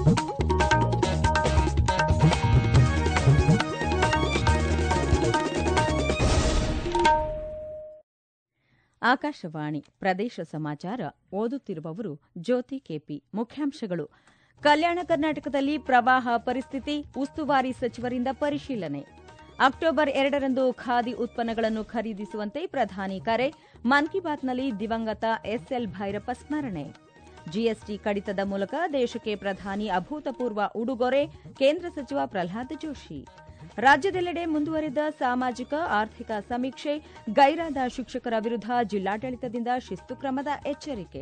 ಆಕಾಶವಾಣಿ ಪ್ರದೇಶ ಸಮಾಚಾರ ಓದುತ್ತಿರುವವರು ಜ್ಯೋತಿ ಕೆಪಿ ಮುಖ್ಯಾಂಶಗಳು ಕಲ್ಯಾಣ ಕರ್ನಾಟಕದಲ್ಲಿ ಪ್ರವಾಹ ಪರಿಸ್ಥಿತಿ ಉಸ್ತುವಾರಿ ಸಚಿವರಿಂದ ಪರಿಶೀಲನೆ ಅಕ್ಟೋಬರ್ ಎರಡರಂದು ಖಾದಿ ಉತ್ಪನ್ನಗಳನ್ನು ಖರೀದಿಸುವಂತೆ ಪ್ರಧಾನಿ ಕರೆ ಮನ್ ಕಿ ಬಾತ್ನಲ್ಲಿ ದಿವಂಗತ ಎಸ್ಎಲ್ ಭೈರಪ್ಪ ಸ್ಮರಣೆ ಜಿಎಸ್ಟಿ ಕಡಿತದ ಮೂಲಕ ದೇಶಕ್ಕೆ ಪ್ರಧಾನಿ ಅಭೂತಪೂರ್ವ ಉಡುಗೊರೆ ಕೇಂದ್ರ ಸಚಿವ ಪ್ರಹ್ಲಾದ್ ಜೋಶಿ ರಾಜ್ಯದೆಲ್ಲೆಡೆ ಮುಂದುವರೆದ ಸಾಮಾಜಿಕ ಆರ್ಥಿಕ ಸಮೀಕ್ಷೆ ಗೈರಾದ ಶಿಕ್ಷಕರ ವಿರುದ್ಧ ಜಿಲ್ಲಾಡಳಿತದಿಂದ ಶಿಸ್ತು ಕ್ರಮದ ಎಚ್ಚರಿಕೆ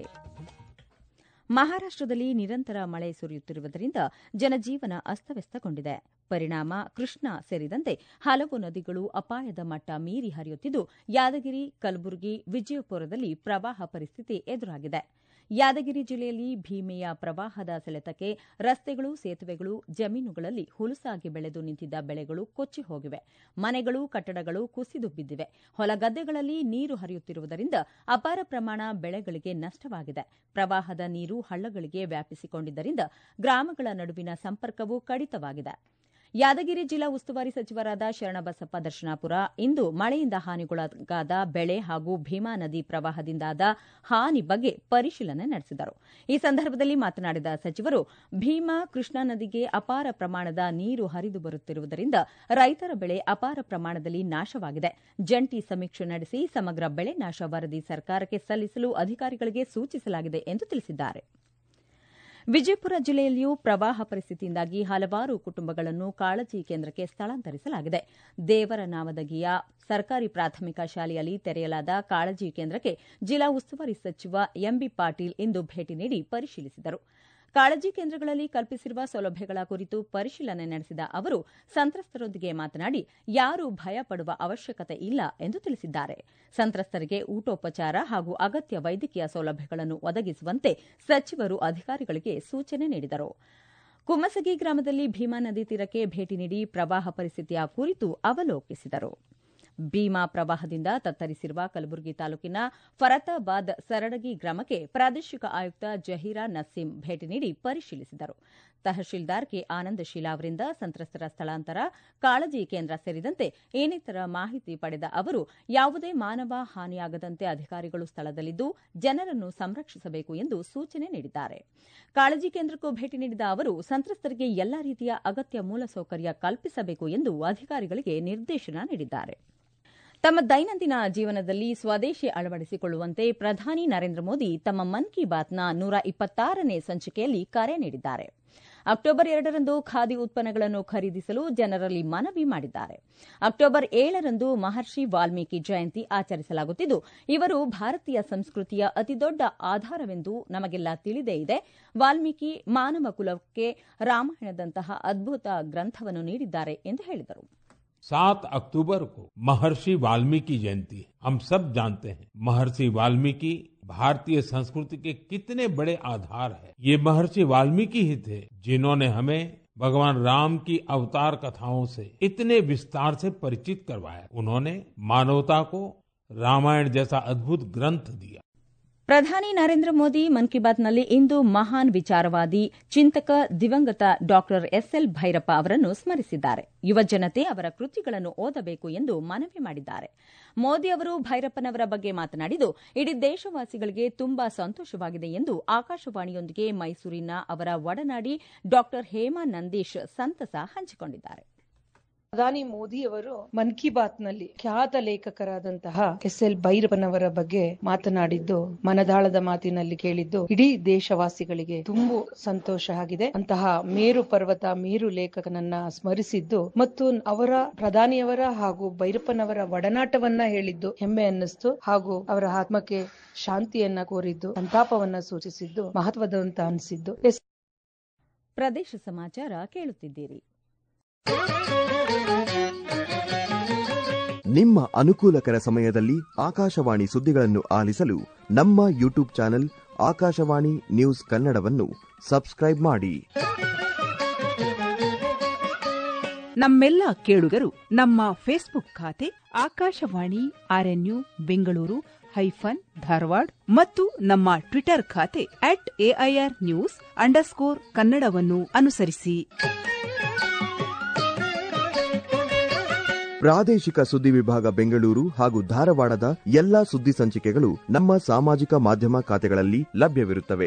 ಮಹಾರಾಷ್ಟದಲ್ಲಿ ನಿರಂತರ ಮಳೆ ಸುರಿಯುತ್ತಿರುವುದರಿಂದ ಜನಜೀವನ ಅಸ್ತವ್ಯಸ್ತಗೊಂಡಿದೆ ಪರಿಣಾಮ ಕೃಷ್ಣಾ ಸೇರಿದಂತೆ ಹಲವು ನದಿಗಳು ಅಪಾಯದ ಮಟ್ಟ ಮೀರಿ ಹರಿಯುತ್ತಿದ್ದು ಯಾದಗಿರಿ ಕಲಬುರಗಿ ವಿಜಯಪುರದಲ್ಲಿ ಪ್ರವಾಹ ಪರಿಸ್ಥಿತಿ ಎದುರಾಗಿದೆ ಯಾದಗಿರಿ ಜಿಲ್ಲೆಯಲ್ಲಿ ಭೀಮೆಯ ಪ್ರವಾಹದ ಸೆಳೆತಕ್ಕೆ ರಸ್ತೆಗಳು ಸೇತುವೆಗಳು ಜಮೀನುಗಳಲ್ಲಿ ಹುಲುಸಾಗಿ ಬೆಳೆದು ನಿಂತಿದ್ದ ಬೆಳೆಗಳು ಕೊಚ್ಚಿ ಹೋಗಿವೆ ಮನೆಗಳು ಕಟ್ಟಡಗಳು ಕುಸಿದು ಬಿದ್ದಿವೆ ಹೊಲಗದ್ದೆಗಳಲ್ಲಿ ನೀರು ಹರಿಯುತ್ತಿರುವುದರಿಂದ ಅಪಾರ ಪ್ರಮಾಣ ಬೆಳೆಗಳಿಗೆ ನಷ್ಟವಾಗಿದೆ ಪ್ರವಾಹದ ನೀರು ಹಳ್ಳಗಳಿಗೆ ವ್ಯಾಪಿಸಿಕೊಂಡಿದ್ದರಿಂದ ಗ್ರಾಮಗಳ ನಡುವಿನ ಸಂಪರ್ಕವೂ ಕಡಿತವಾಗಿದೆ ಯಾದಗಿರಿ ಜಿಲ್ಲಾ ಉಸ್ತುವಾರಿ ಸಚಿವರಾದ ಶರಣಬಸಪ್ಪ ದರ್ಶನಾಪುರ ಇಂದು ಮಳೆಯಿಂದ ಹಾನಿಗೊಳಗಾದ ಬೆಳೆ ಹಾಗೂ ಭೀಮಾ ನದಿ ಪ್ರವಾಹದಿಂದಾದ ಹಾನಿ ಬಗ್ಗೆ ಪರಿಶೀಲನೆ ನಡೆಸಿದರು ಈ ಸಂದರ್ಭದಲ್ಲಿ ಮಾತನಾಡಿದ ಸಚಿವರು ಭೀಮಾ ಕೃಷ್ಣಾ ನದಿಗೆ ಅಪಾರ ಪ್ರಮಾಣದ ನೀರು ಹರಿದು ಬರುತ್ತಿರುವುದರಿಂದ ರೈತರ ಬೆಳೆ ಅಪಾರ ಪ್ರಮಾಣದಲ್ಲಿ ನಾಶವಾಗಿದೆ ಜಂಟಿ ಸಮೀಕ್ಷೆ ನಡೆಸಿ ಸಮಗ್ರ ಬೆಳೆ ನಾಶ ವರದಿ ಸರ್ಕಾರಕ್ಕೆ ಸಲ್ಲಿಸಲು ಅಧಿಕಾರಿಗಳಿಗೆ ಸೂಚಿಸಲಾಗಿದೆ ಎಂದು ತಿಳಿಸಿದ್ದಾರೆ ವಿಜಯಪುರ ಜಿಲ್ಲೆಯಲ್ಲಿಯೂ ಪ್ರವಾಹ ಪರಿಸ್ಥಿತಿಯಿಂದಾಗಿ ಹಲವಾರು ಕುಟುಂಬಗಳನ್ನು ಕಾಳಜಿ ಕೇಂದ್ರಕ್ಕೆ ಸ್ಥಳಾಂತರಿಸಲಾಗಿದೆ ದೇವರ ನಾಮದಗಿಯ ಸರ್ಕಾರಿ ಪ್ರಾಥಮಿಕ ಶಾಲೆಯಲ್ಲಿ ತೆರೆಯಲಾದ ಕಾಳಜಿ ಕೇಂದ್ರಕ್ಕೆ ಜಿಲ್ಲಾ ಉಸ್ತುವಾರಿ ಸಚಿವ ಎಂಬಿ ಪಾಟೀಲ್ ಇಂದು ಭೇಟಿ ನೀಡಿ ಪರಿಶೀಲಿಸಿದರು ಕಾಳಜಿ ಕೇಂದ್ರಗಳಲ್ಲಿ ಕಲ್ಪಿಸಿರುವ ಸೌಲಭ್ಯಗಳ ಕುರಿತು ಪರಿಶೀಲನೆ ನಡೆಸಿದ ಅವರು ಸಂತ್ರಸ್ತರೊಂದಿಗೆ ಮಾತನಾಡಿ ಯಾರೂ ಭಯ ಪಡುವ ಅವಶ್ಯಕತೆ ಇಲ್ಲ ಎಂದು ತಿಳಿಸಿದ್ದಾರೆ ಸಂತ್ರಸ್ತರಿಗೆ ಊಟೋಪಚಾರ ಹಾಗೂ ಅಗತ್ಯ ವೈದ್ಯಕೀಯ ಸೌಲಭ್ಯಗಳನ್ನು ಒದಗಿಸುವಂತೆ ಸಚಿವರು ಅಧಿಕಾರಿಗಳಿಗೆ ಸೂಚನೆ ನೀಡಿದರು ಕುಮ್ಮಸಗಿ ಗ್ರಾಮದಲ್ಲಿ ಭೀಮಾ ನದಿ ತೀರಕ್ಕೆ ಭೇಟಿ ನೀಡಿ ಪ್ರವಾಹ ಪರಿಸ್ಥಿತಿಯ ಕುರಿತು ಅವಲೋಕಿಸಿದರು ಭೀಮಾ ಪ್ರವಾಹದಿಂದ ತತ್ತರಿಸಿರುವ ಕಲಬುರಗಿ ತಾಲೂಕಿನ ಫರತಾಬಾದ್ ಸರಡಗಿ ಗ್ರಾಮಕ್ಕೆ ಪ್ರಾದೇಶಿಕ ಆಯುಕ್ತ ಜಹೀರಾ ನಸೀಂ ಭೇಟಿ ನೀಡಿ ಪರಿಶೀಲಿಸಿದರು ತಹಶೀಲ್ದಾರ್ ಕೆ ಆನಂದಶೀಲಾ ಅವರಿಂದ ಸಂತ್ರಸ್ತರ ಸ್ಥಳಾಂತರ ಕಾಳಜಿ ಕೇಂದ್ರ ಸೇರಿದಂತೆ ಇನ್ನಿತರ ಮಾಹಿತಿ ಪಡೆದ ಅವರು ಯಾವುದೇ ಮಾನವ ಹಾನಿಯಾಗದಂತೆ ಅಧಿಕಾರಿಗಳು ಸ್ಥಳದಲ್ಲಿದ್ದು ಜನರನ್ನು ಸಂರಕ್ಷಿಸಬೇಕು ಎಂದು ಸೂಚನೆ ನೀಡಿದ್ದಾರೆ ಕಾಳಜಿ ಕೇಂದ್ರಕ್ಕೂ ಭೇಟಿ ನೀಡಿದ ಅವರು ಸಂತ್ರಸ್ತರಿಗೆ ಎಲ್ಲಾ ರೀತಿಯ ಅಗತ್ಯ ಮೂಲಸೌಕರ್ಯ ಕಲ್ಪಿಸಬೇಕು ಎಂದು ಅಧಿಕಾರಿಗಳಿಗೆ ನಿರ್ದೇಶನ ನೀಡಿದ್ದಾರೆ ತಮ್ಮ ದೈನಂದಿನ ಜೀವನದಲ್ಲಿ ಸ್ವದೇಶಿ ಅಳವಡಿಸಿಕೊಳ್ಳುವಂತೆ ಪ್ರಧಾನಿ ನರೇಂದ್ರ ಮೋದಿ ತಮ್ಮ ಮನ್ ಕಿ ಬಾತ್ನ ನೂರ ಇಪ್ಪತ್ತಾರನೇ ಸಂಚಿಕೆಯಲ್ಲಿ ಕರೆ ನೀಡಿದ್ದಾರೆ ಅಕ್ಟೋಬರ್ ಎರಡರಂದು ಖಾದಿ ಉತ್ಪನ್ನಗಳನ್ನು ಖರೀದಿಸಲು ಜನರಲ್ಲಿ ಮನವಿ ಮಾಡಿದ್ದಾರೆ ಅಕ್ಟೋಬರ್ ಏಳರಂದು ಮಹರ್ಷಿ ವಾಲ್ಮೀಕಿ ಜಯಂತಿ ಆಚರಿಸಲಾಗುತ್ತಿದ್ದು ಇವರು ಭಾರತೀಯ ಸಂಸ್ಕೃತಿಯ ಅತಿದೊಡ್ಡ ಆಧಾರವೆಂದು ನಮಗೆಲ್ಲ ತಿಳಿದೇ ಇದೆ ವಾಲ್ಮೀಕಿ ಮಾನವ ಕುಲಕ್ಕೆ ರಾಮಾಯಣದಂತಹ ಅದ್ಭುತ ಗ್ರಂಥವನ್ನು ನೀಡಿದ್ದಾರೆ ಎಂದು ಹೇಳಿದರು सात अक्टूबर को महर्षि वाल्मीकि जयंती है हम सब जानते हैं महर्षि वाल्मीकि भारतीय संस्कृति के कितने बड़े आधार है ये महर्षि वाल्मीकि ही थे जिन्होंने हमें भगवान राम की अवतार कथाओं से इतने विस्तार से परिचित करवाया उन्होंने मानवता को रामायण जैसा अद्भुत ग्रंथ दिया ಪ್ರಧಾನಿ ನರೇಂದ್ರ ಮೋದಿ ಮನ್ ಕಿ ಬಾತ್ನಲ್ಲಿ ಇಂದು ಮಹಾನ್ ವಿಚಾರವಾದಿ ಚಿಂತಕ ದಿವಂಗತ ಡಾ ಎಸ್ಎಲ್ ಭೈರಪ್ಪ ಅವರನ್ನು ಸ್ಮರಿಸಿದ್ದಾರೆ ಯುವ ಜನತೆ ಅವರ ಕೃತಿಗಳನ್ನು ಓದಬೇಕು ಎಂದು ಮನವಿ ಮಾಡಿದ್ದಾರೆ ಮೋದಿ ಅವರು ಭೈರಪ್ಪನವರ ಬಗ್ಗೆ ಮಾತನಾಡಿದ್ದು ಇಡೀ ದೇಶವಾಸಿಗಳಿಗೆ ತುಂಬಾ ಸಂತೋಷವಾಗಿದೆ ಎಂದು ಆಕಾಶವಾಣಿಯೊಂದಿಗೆ ಮೈಸೂರಿನ ಅವರ ಒಡನಾಡಿ ಡಾ ಹೇಮಾ ನಂದೀಶ್ ಸಂತಸ ಹಂಚಿಕೊಂಡಿದ್ದಾರೆ ಪ್ರಧಾನಿ ಮೋದಿ ಅವರು ಮನ್ ಕಿ ಬಾತ್ ನಲ್ಲಿ ಖ್ಯಾತ ಲೇಖಕರಾದಂತಹ ಎಸ್ ಎಲ್ ಭೈರಪ್ಪನವರ ಬಗ್ಗೆ ಮಾತನಾಡಿದ್ದು ಮನದಾಳದ ಮಾತಿನಲ್ಲಿ ಕೇಳಿದ್ದು ಇಡೀ ದೇಶವಾಸಿಗಳಿಗೆ ತುಂಬು ಸಂತೋಷ ಆಗಿದೆ ಅಂತಹ ಮೇರು ಪರ್ವತ ಮೇರು ಲೇಖಕನನ್ನ ಸ್ಮರಿಸಿದ್ದು ಮತ್ತು ಅವರ ಪ್ರಧಾನಿಯವರ ಹಾಗೂ ಭೈರಪ್ಪನವರ ಒಡನಾಟವನ್ನ ಹೇಳಿದ್ದು ಹೆಮ್ಮೆ ಅನ್ನಿಸ್ತು ಹಾಗೂ ಅವರ ಆತ್ಮಕ್ಕೆ ಶಾಂತಿಯನ್ನ ಕೋರಿದ್ದು ಸಂತಾಪವನ್ನ ಸೂಚಿಸಿದ್ದು ಮಹತ್ವದಂತ ಅನಿಸಿದ್ದು ಪ್ರದೇಶ ಸಮಾಚಾರ ಕೇಳುತ್ತಿದ್ದೀರಿ ನಿಮ್ಮ ಅನುಕೂಲಕರ ಸಮಯದಲ್ಲಿ ಆಕಾಶವಾಣಿ ಸುದ್ದಿಗಳನ್ನು ಆಲಿಸಲು ನಮ್ಮ ಯೂಟ್ಯೂಬ್ ಚಾನೆಲ್ ಆಕಾಶವಾಣಿ ನ್ಯೂಸ್ ಕನ್ನಡವನ್ನು ಸಬ್ಸ್ಕ್ರೈಬ್ ಮಾಡಿ ನಮ್ಮೆಲ್ಲ ಕೇಳುಗರು ನಮ್ಮ ಫೇಸ್ಬುಕ್ ಖಾತೆ ಆಕಾಶವಾಣಿ ಆರ್ಎನ್ಯು ಬೆಂಗಳೂರು ಹೈಫನ್ ಧಾರವಾಡ ಮತ್ತು ನಮ್ಮ ಟ್ವಿಟರ್ ಖಾತೆ ಅಟ್ ಎಐಆರ್ ನ್ಯೂಸ್ ಅಂಡರ್ಸ್ಕೋರ್ ಕನ್ನಡವನ್ನು ಅನುಸರಿಸಿ ಪ್ರಾದೇಶಿಕ ಸುದ್ದಿ ವಿಭಾಗ ಬೆಂಗಳೂರು ಹಾಗೂ ಧಾರವಾಡದ ಎಲ್ಲಾ ಸುದ್ದಿ ಸಂಚಿಕೆಗಳು ನಮ್ಮ ಸಾಮಾಜಿಕ ಮಾಧ್ಯಮ ಖಾತೆಗಳಲ್ಲಿ ಲಭ್ಯವಿರುತ್ತವೆ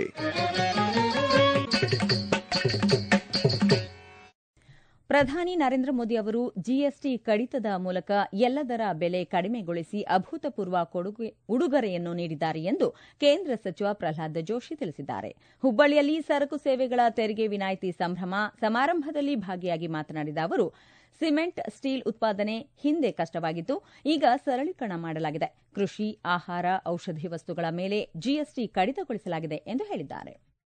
ಪ್ರಧಾನಿ ನರೇಂದ್ರ ಮೋದಿ ಅವರು ಜಿಎಸ್ಟಿ ಕಡಿತದ ಮೂಲಕ ಎಲ್ಲದರ ಬೆಲೆ ಕಡಿಮೆಗೊಳಿಸಿ ಅಭೂತಪೂರ್ವ ಕೊಡುಗೆ ಉಡುಗೊರೆಯನ್ನು ನೀಡಿದ್ದಾರೆ ಎಂದು ಕೇಂದ್ರ ಸಚಿವ ಪ್ರಹ್ಲಾದ್ ಜೋಶಿ ತಿಳಿಸಿದ್ದಾರೆ ಹುಬ್ಬಳ್ಳಿಯಲ್ಲಿ ಸರಕು ಸೇವೆಗಳ ತೆರಿಗೆ ವಿನಾಯಿತಿ ಸಂಭ್ರಮ ಸಮಾರಂಭದಲ್ಲಿ ಭಾಗಿಯಾಗಿ ಮಾತನಾಡಿದ ಅವರು ಸಿಮೆಂಟ್ ಸ್ಟೀಲ್ ಉತ್ಪಾದನೆ ಹಿಂದೆ ಕಷ್ಟವಾಗಿತ್ತು ಈಗ ಸರಳೀಕರಣ ಮಾಡಲಾಗಿದೆ ಕೃಷಿ ಆಹಾರ ಔಷಧಿ ವಸ್ತುಗಳ ಮೇಲೆ ಜಿಎಸ್ಟಿ ಕಡಿತಗೊಳಿಸಲಾಗಿದೆ ಎಂದು ಹೇಳಿದ್ದಾರೆ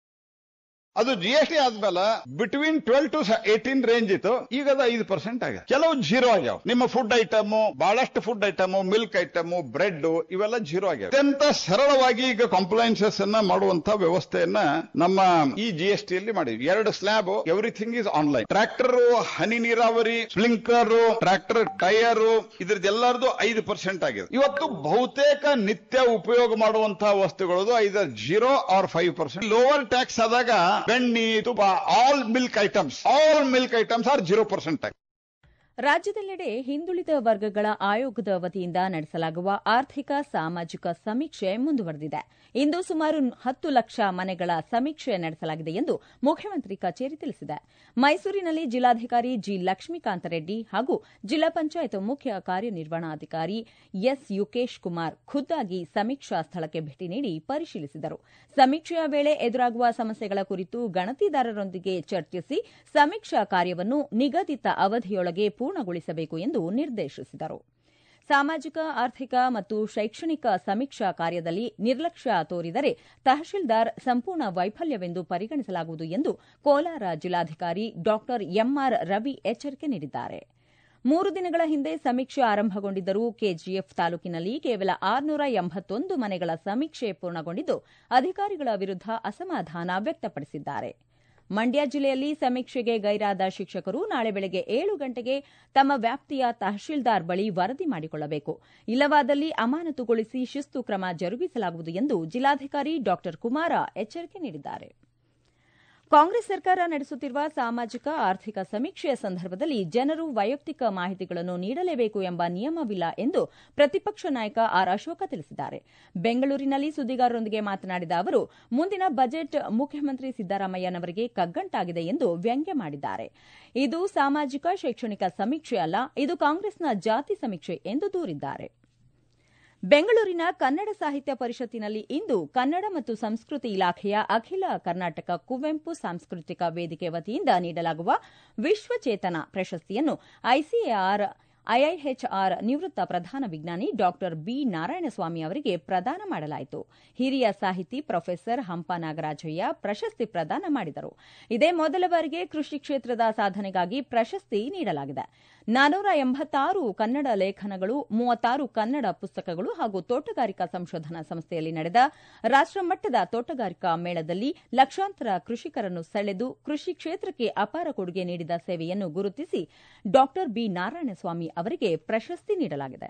ಅದು ಜಿ ಎಸ್ ಟಿ ಆದ್ಮೇಲೆ between twelve to eighteen range ಇತ್ತು ಈಗ ಅದು ಐದು ಪರ್ಸೆಂಟ್ ಆಗಿದೆ ಕೆಲವು ಜೀರೋ ಆಗ್ಯಾವ ನಿಮ್ಮ ಫುಡ್ ಐಟಮ್ ಬಹಳಷ್ಟು food item milk item bread ಇವೆಲ್ಲ ಜೀರೋ ಆಗ್ಯಾವ ಅತ್ಯಂತ ಸರಳವಾಗಿ ಈಗ ಕಾಂಪ್ಲೈನ್ಸಸ್ ಅನ್ನ ಮಾಡುವಂತ ವ್ಯವಸ್ಥೆಯನ್ನ ನಮ್ಮ ಈ ಜಿ ಎಸ್ ಟಿ ಅಲ್ಲಿ ಮಾಡಿದ್ವಿ ಎರಡು slab everything is online tractor ಹನಿ ನೀರಾವರಿ ಸ್ಪ್ರಿಂಕ್ಲರ್ ಟ್ರಾಕ್ಟರ್ ಟೈರ್ ಇದ್ರದ್ದೆಲ್ಲರದು ಐದು ಪರ್ಸೆಂಟ್ ಆಗಿದೆ ಇವತ್ತು ಬಹುತೇಕ ನಿತ್ಯ ಉಪಯೋಗ ಮಾಡುವಂತಹ ವಸ್ತುಗಳದು either zero or five percent lower tax ಆದಾಗ ಬೆಣ್ಣೆ ತುಪ್ಪ all milk items all milk items or zero percent ರಾಜ್ಯದೆಲ್ಲೆಡೆ ಹಿಂದುಳಿದ ವರ್ಗಗಳ ಆಯೋಗದ ವತಿಯಿಂದ ನಡೆಸಲಾಗುವ ಆರ್ಥಿಕ ಸಾಮಾಜಿಕ ಸಮೀಕ್ಷೆ ಮುಂದುವರೆದಿದೆ ಇಂದು ಸುಮಾರು ಹತ್ತು ಲಕ್ಷ ಮನೆಗಳ ಸಮೀಕ್ಷೆ ನಡೆಸಲಾಗಿದೆ ಎಂದು ಮುಖ್ಯಮಂತ್ರಿ ಕಚೇರಿ ತಿಳಿಸಿದೆ ಮೈಸೂರಿನಲ್ಲಿ ಜಿಲ್ಲಾಧಿಕಾರಿ ಜಿ ಲಕ್ಷ್ಮೀಕಾಂತ ರೆಡ್ಡಿ ಹಾಗೂ ಜಿಲ್ಲಾ ಪಂಚಾಯತ್ ಮುಖ್ಯ ಕಾರ್ಯನಿರ್ವಹಣಾಧಿಕಾರಿ ಎಸ್ ಯುಕೇಶ್ ಕುಮಾರ್ ಖುದ್ದಾಗಿ ಸಮೀಕ್ಷಾ ಸ್ಥಳಕ್ಕೆ ಭೇಟಿ ನೀಡಿ ಪರಿಶೀಲಿಸಿದರು ಸಮೀಕ್ಷೆಯ ವೇಳೆ ಎದುರಾಗುವ ಸಮಸ್ಯೆಗಳ ಕುರಿತು ಗಣತಿದಾರರೊಂದಿಗೆ ಚರ್ಚಿಸಿ ಸಮೀಕ್ಷಾ ಕಾರ್ಯವನ್ನು ನಿಗದಿತ ಅವಧಿಯೊಳಗೆ ಪೂರ್ಣಗೊಳಿಸಬೇಕು ಎಂದು ನಿರ್ದೇಶಿಸಿದರು ಸಾಮಾಜಿಕ ಆರ್ಥಿಕ ಮತ್ತು ಶೈಕ್ಷಣಿಕ ಸಮೀಕ್ಷಾ ಕಾರ್ಯದಲ್ಲಿ ನಿರ್ಲಕ್ಷ್ಯ ತೋರಿದರೆ ತಹಶೀಲ್ದಾರ್ ಸಂಪೂರ್ಣ ವೈಫಲ್ಯವೆಂದು ಪರಿಗಣಿಸಲಾಗುವುದು ಎಂದು ಕೋಲಾರ ಜಿಲ್ಲಾಧಿಕಾರಿ ಡಾ ಎಂಆರ್ ರವಿ ಎಚ್ಚರಿಕೆ ನೀಡಿದ್ದಾರೆ ಮೂರು ದಿನಗಳ ಹಿಂದೆ ಸಮೀಕ್ಷೆ ಆರಂಭಗೊಂಡಿದ್ದರೂ ಕೆಜಿಎಫ್ ತಾಲೂಕಿನಲ್ಲಿ ಕೇವಲ ಆರುನೂರ ಎಂಬತ್ತೊಂದು ಮನೆಗಳ ಸಮೀಕ್ಷೆ ಪೂರ್ಣಗೊಂಡಿದ್ದು ಅಧಿಕಾರಿಗಳ ವಿರುದ್ದ ಅಸಮಾಧಾನ ವ್ಯಕ್ತಪಡಿಸಿದ್ದಾರೆ ಮಂಡ್ಯ ಜಿಲ್ಲೆಯಲ್ಲಿ ಸಮೀಕ್ಷೆಗೆ ಗೈರಾದ ಶಿಕ್ಷಕರು ನಾಳೆ ಬೆಳಗ್ಗೆ ಏಳು ಗಂಟೆಗೆ ತಮ್ಮ ವ್ಯಾಪ್ತಿಯ ತಹಶೀಲ್ದಾರ್ ಬಳಿ ವರದಿ ಮಾಡಿಕೊಳ್ಳಬೇಕು ಇಲ್ಲವಾದಲ್ಲಿ ಅಮಾನತುಗೊಳಿಸಿ ಶಿಸ್ತು ಕ್ರಮ ಜರುಗಿಸಲಾಗುವುದು ಎಂದು ಜಿಲ್ಲಾಧಿಕಾರಿ ಡಾ ಕುಮಾರ ಎಚ್ಚರಿಕೆ ನೀಡಿದ್ದಾರೆ ಕಾಂಗ್ರೆಸ್ ಸರ್ಕಾರ ನಡೆಸುತ್ತಿರುವ ಸಾಮಾಜಿಕ ಆರ್ಥಿಕ ಸಮೀಕ್ಷೆಯ ಸಂದರ್ಭದಲ್ಲಿ ಜನರು ವೈಯಕ್ತಿಕ ಮಾಹಿತಿಗಳನ್ನು ನೀಡಲೇಬೇಕು ಎಂಬ ನಿಯಮವಿಲ್ಲ ಎಂದು ಪ್ರತಿಪಕ್ಷ ನಾಯಕ ಆರ್ ಅಶೋಕ ತಿಳಿಸಿದ್ದಾರೆ ಬೆಂಗಳೂರಿನಲ್ಲಿ ಸುದ್ದಿಗಾರರೊಂದಿಗೆ ಮಾತನಾಡಿದ ಅವರು ಮುಂದಿನ ಬಜೆಟ್ ಮುಖ್ಯಮಂತ್ರಿ ಸಿದ್ದರಾಮಯ್ಯನವರಿಗೆ ಕಗ್ಗಂಟಾಗಿದೆ ಎಂದು ವ್ಯಂಗ್ಯ ಮಾಡಿದ್ದಾರೆ ಇದು ಸಾಮಾಜಿಕ ಶೈಕ್ಷಣಿಕ ಸಮೀಕ್ಷೆ ಅಲ್ಲ ಇದು ಕಾಂಗ್ರೆಸ್ನ ಜಾತಿ ಸಮೀಕ್ಷೆ ಎಂದು ದೂರಿದ್ದಾರೆ ಬೆಂಗಳೂರಿನ ಕನ್ನಡ ಸಾಹಿತ್ಯ ಪರಿಷತ್ತಿನಲ್ಲಿ ಇಂದು ಕನ್ನಡ ಮತ್ತು ಸಂಸ್ಕೃತಿ ಇಲಾಖೆಯ ಅಖಿಲ ಕರ್ನಾಟಕ ಕುವೆಂಪು ಸಾಂಸ್ಕೃತಿಕ ವೇದಿಕೆ ವತಿಯಿಂದ ನೀಡಲಾಗುವ ವಿಶ್ವಚೇತನ ಪ್ರಶಸ್ತಿಯನ್ನು ಐಸಿಎಆರ್ ಐಐಎಚ್ಆರ್ ನಿವೃತ್ತ ಪ್ರಧಾನ ವಿಜ್ಞಾನಿ ಡಾ ಬಿ ನಾರಾಯಣಸ್ವಾಮಿ ಅವರಿಗೆ ಪ್ರದಾನ ಮಾಡಲಾಯಿತು ಹಿರಿಯ ಸಾಹಿತಿ ಪ್ರೊಫೆಸರ್ ಹಂಪ ನಾಗರಾಜಯ್ಯ ಪ್ರಶಸ್ತಿ ಪ್ರದಾನ ಮಾಡಿದರು ಇದೇ ಮೊದಲ ಬಾರಿಗೆ ಕೃಷಿ ಕ್ಷೇತ್ರದ ಸಾಧನೆಗಾಗಿ ಪ್ರಶಸ್ತಿ ನೀಡಲಾಗಿದೆ ನಾನೂರ ಎಂಬತ್ತಾರು ಕನ್ನಡ ಲೇಖನಗಳು ಮೂವತ್ತಾರು ಕನ್ನಡ ಪುಸ್ತಕಗಳು ಹಾಗೂ ತೋಟಗಾರಿಕಾ ಸಂಶೋಧನಾ ಸಂಸ್ಥೆಯಲ್ಲಿ ನಡೆದ ರಾಷ್ಟಮಟ್ಟದ ತೋಟಗಾರಿಕಾ ಮೇಳದಲ್ಲಿ ಲಕ್ಷಾಂತರ ಕೃಷಿಕರನ್ನು ಸೆಳೆದು ಕೃಷಿ ಕ್ಷೇತ್ರಕ್ಕೆ ಅಪಾರ ಕೊಡುಗೆ ನೀಡಿದ ಸೇವೆಯನ್ನು ಗುರುತಿಸಿ ಡಾ ಬಿ ನಾರಾಯಣಸ್ವಾಮಿ ಅವರಿಗೆ ಪ್ರಶಸ್ತಿ ನೀಡಲಾಗಿದೆ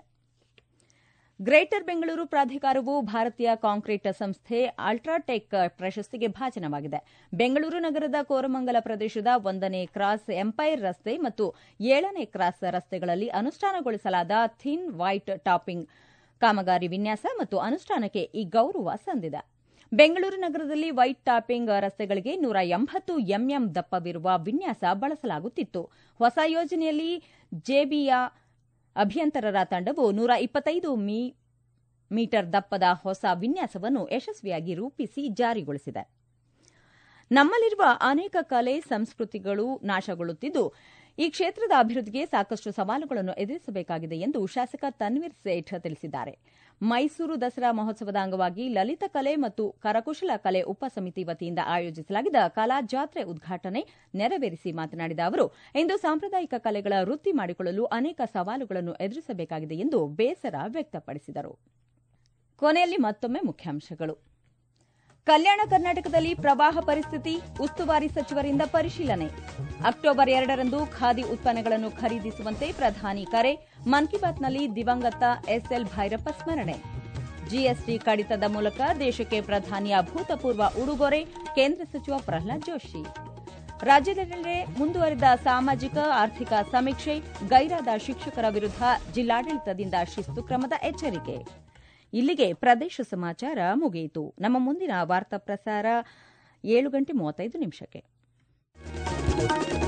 ಗ್ರೇಟರ್ ಬೆಂಗಳೂರು ಪ್ರಾಧಿಕಾರವು ಭಾರತೀಯ ಕಾಂಕ್ರೀಟ್ ಸಂಸ್ಥೆ ಅಲ್ಟ್ರಾಟೆಕ್ ಪ್ರಶಸ್ತಿಗೆ ಭಾಜನವಾಗಿದೆ ಬೆಂಗಳೂರು ನಗರದ ಕೋರಮಂಗಲ ಪ್ರದೇಶದ ಒಂದನೇ ಕ್ರಾಸ್ ಎಂಪೈರ್ ರಸ್ತೆ ಮತ್ತು ಏಳನೇ ಕ್ರಾಸ್ ರಸ್ತೆಗಳಲ್ಲಿ ಅನುಷ್ಠಾನಗೊಳಿಸಲಾದ ಥಿನ್ ವೈಟ್ ಟಾಪಿಂಗ್ ಕಾಮಗಾರಿ ವಿನ್ಯಾಸ ಮತ್ತು ಅನುಷ್ಠಾನಕ್ಕೆ ಈ ಗೌರವ ಸಂದಿದೆ ಬೆಂಗಳೂರು ನಗರದಲ್ಲಿ ವೈಟ್ ಟಾಪಿಂಗ್ ರಸ್ತೆಗಳಿಗೆ ನೂರ ಎಂಬತ್ತು ಎಂಎಂ ದಪ್ಪವಿರುವ ವಿನ್ಯಾಸ ಬಳಸಲಾಗುತ್ತಿತ್ತು ಹೊಸ ಯೋಜನೆಯಲ್ಲಿ ಜೆಬಿಯ ಅಭಿಯಂತರರ ತಂಡವು ನೂರ ಇಪ್ಪತ್ತೈದು ಮೀಟರ್ ದಪ್ಪದ ಹೊಸ ವಿನ್ಯಾಸವನ್ನು ಯಶಸ್ವಿಯಾಗಿ ರೂಪಿಸಿ ಜಾರಿಗೊಳಿಸಿದೆ ನಮ್ಮಲ್ಲಿರುವ ಅನೇಕ ಕಲೆ ಸಂಸ್ಕೃತಿಗಳು ನಾಶಗೊಳ್ಳುತ್ತಿದ್ದು ಈ ಕ್ಷೇತ್ರದ ಅಭಿವೃದ್ಧಿಗೆ ಸಾಕಷ್ಟು ಸವಾಲುಗಳನ್ನು ಎದುರಿಸಬೇಕಾಗಿದೆ ಎಂದು ಶಾಸಕ ತನ್ವೀರ್ ಸೇಠ್ ತಿಳಿಸಿದ್ದಾರೆ ಮೈಸೂರು ದಸರಾ ಮಹೋತ್ಸವದ ಅಂಗವಾಗಿ ಲಲಿತ ಕಲೆ ಮತ್ತು ಕರಕುಶಲ ಕಲೆ ಉಪಸಮಿತಿ ವತಿಯಿಂದ ಆಯೋಜಿಸಲಾಗಿದ್ದ ಕಲಾ ಜಾತ್ರೆ ಉದ್ಘಾಟನೆ ನೆರವೇರಿಸಿ ಮಾತನಾಡಿದ ಅವರು ಇಂದು ಸಾಂಪ್ರದಾಯಿಕ ಕಲೆಗಳ ವೃತ್ತಿ ಮಾಡಿಕೊಳ್ಳಲು ಅನೇಕ ಸವಾಲುಗಳನ್ನು ಎದುರಿಸಬೇಕಾಗಿದೆ ಎಂದು ಬೇಸರ ವ್ಯಕ್ತಪಡಿಸಿದರು ಕೊನೆಯಲ್ಲಿ ಮತ್ತೊಮ್ಮೆ ಮುಖ್ಯಾಂಶಗಳು ಕಲ್ಯಾಣ ಕರ್ನಾಟಕದಲ್ಲಿ ಪ್ರವಾಹ ಪರಿಸ್ಥಿತಿ ಉಸ್ತುವಾರಿ ಸಚಿವರಿಂದ ಪರಿಶೀಲನೆ ಅಕ್ಟೋಬರ್ ಎರಡರಂದು ಖಾದಿ ಉತ್ಪನ್ನಗಳನ್ನು ಖರೀದಿಸುವಂತೆ ಪ್ರಧಾನಿ ಕರೆ ಮನ್ ಕಿ ಬಾತ್ನಲ್ಲಿ ದಿವಂಗತ ಎಸ್ಎಲ್ ಭೈರಪ್ಪ ಸ್ಮರಣೆ ಜಿಎಸ್ಟಿ ಕಡಿತದ ಮೂಲಕ ದೇಶಕ್ಕೆ ಪ್ರಧಾನಿ ಅಭೂತಪೂರ್ವ ಉಡುಗೊರೆ ಕೇಂದ್ರ ಸಚಿವ ಪ್ರಹ್ಲಾದ್ ಜೋಶಿ ರಾಜ್ಯದೆಲ್ಲೆಡೆ ಮುಂದುವರಿದ ಸಾಮಾಜಿಕ ಆರ್ಥಿಕ ಸಮೀಕ್ಷೆ ಗೈರಾದ ಶಿಕ್ಷಕರ ವಿರುದ್ಧ ಜಿಲ್ಲಾಡಳಿತದಿಂದ ಶಿಸ್ತು ಕ್ರಮದ ಎಚ್ಚರಿಕೆ ಇಲ್ಲಿಗೆ ಪ್ರದೇಶ ಸಮಾಚಾರ ಮುಗಿಯಿತು ನಮ್ಮ ಮುಂದಿನ ವಾರ್ತಾ ಪ್ರಸಾರ ಏಳು ಗಂಟೆ ಮೂವತ್ತೈದು ನಿಮಿಷಕ್ಕೆ